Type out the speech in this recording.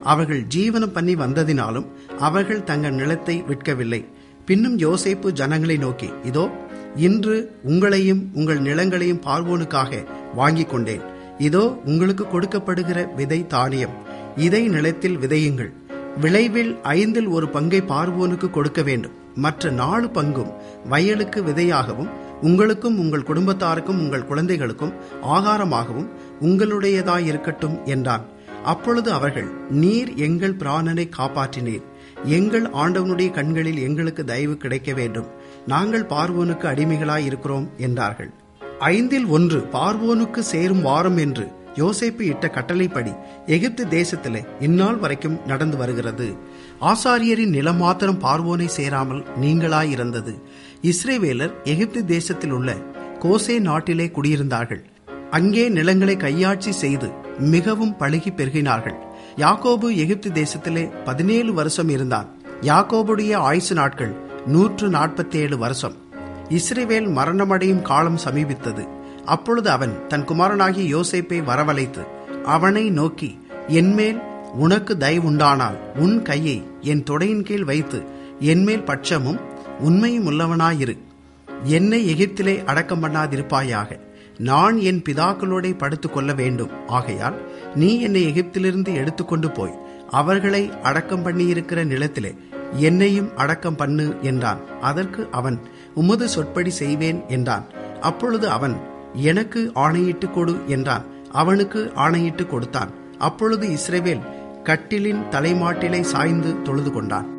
அவர்கள் ஜீவனம் பண்ணி வந்ததினாலும் அவர்கள் தங்கள் நிலத்தை விற்கவில்லை பின்னும் யோசேப்பு ஜனங்களை நோக்கி இதோ இன்று உங்களையும் உங்கள் நிலங்களையும் பார்வோனுக்காக வாங்கிக் கொண்டேன் இதோ உங்களுக்கு கொடுக்கப்படுகிற விதை தானியம் இதை நிலத்தில் விதையுங்கள் விளைவில் ஐந்தில் ஒரு பங்கை பார்வோனுக்கு கொடுக்க வேண்டும் மற்ற நாலு பங்கும் வயலுக்கு விதையாகவும் உங்களுக்கும் உங்கள் குடும்பத்தாருக்கும் உங்கள் குழந்தைகளுக்கும் ஆகாரமாகவும் உங்களுடையதாயிருக்கட்டும் என்றான் அப்பொழுது அவர்கள் நீர் எங்கள் பிராணனை காப்பாற்றினீர் எங்கள் ஆண்டவனுடைய கண்களில் எங்களுக்கு தயவு கிடைக்க வேண்டும் நாங்கள் பார்வோனுக்கு அடிமைகளாய் இருக்கிறோம் என்றார்கள் ஐந்தில் ஒன்று பார்வோனுக்கு சேரும் வாரம் என்று யோசேப்பு இட்ட கட்டளைப்படி எகிப்து தேசத்திலே இந்நாள் வரைக்கும் நடந்து வருகிறது ஆசாரியரின் நிலம் மாத்திரம் பார்வோனை சேராமல் நீங்களாயிருந்தது இஸ்ரேவேலர் எகிப்து தேசத்தில் உள்ள கோசே நாட்டிலே குடியிருந்தார்கள் அங்கே நிலங்களை கையாட்சி செய்து மிகவும் பழகி பெருகினார்கள் யாக்கோபு எகிப்து தேசத்திலே பதினேழு வருஷம் இருந்தான் யாக்கோபுடைய ஆயுசு நாட்கள் நூற்று நாற்பத்தி ஏழு வருஷம் இஸ்ரேவேல் மரணமடையும் காலம் சமீபித்தது அப்பொழுது அவன் தன் குமாரனாகிய யோசேப்பை வரவழைத்து அவனை நோக்கி என்மேல் உனக்கு தயவுண்டானால் உன் கையை என் தொடையின் கீழ் வைத்து என்மேல் பட்சமும் உண்மையும் உள்ளவனாயிரு என்னை எகிப்திலே அடக்கம் பண்ணாதிருப்பாயாக நான் என் பிதாக்களோட படுத்துக் கொள்ள வேண்டும் ஆகையால் நீ என்னை எகிப்திலிருந்து எடுத்துக்கொண்டு போய் அவர்களை அடக்கம் பண்ணியிருக்கிற நிலத்திலே என்னையும் அடக்கம் பண்ணு என்றான் அதற்கு அவன் உமது சொற்படி செய்வேன் என்றான் அப்பொழுது அவன் எனக்கு ஆணையிட்டு கொடு என்றான் அவனுக்கு ஆணையிட்டு கொடுத்தான் அப்பொழுது இஸ்ரேவேல் கட்டிலின் தலைமாட்டிலை சாய்ந்து தொழுது கொண்டான்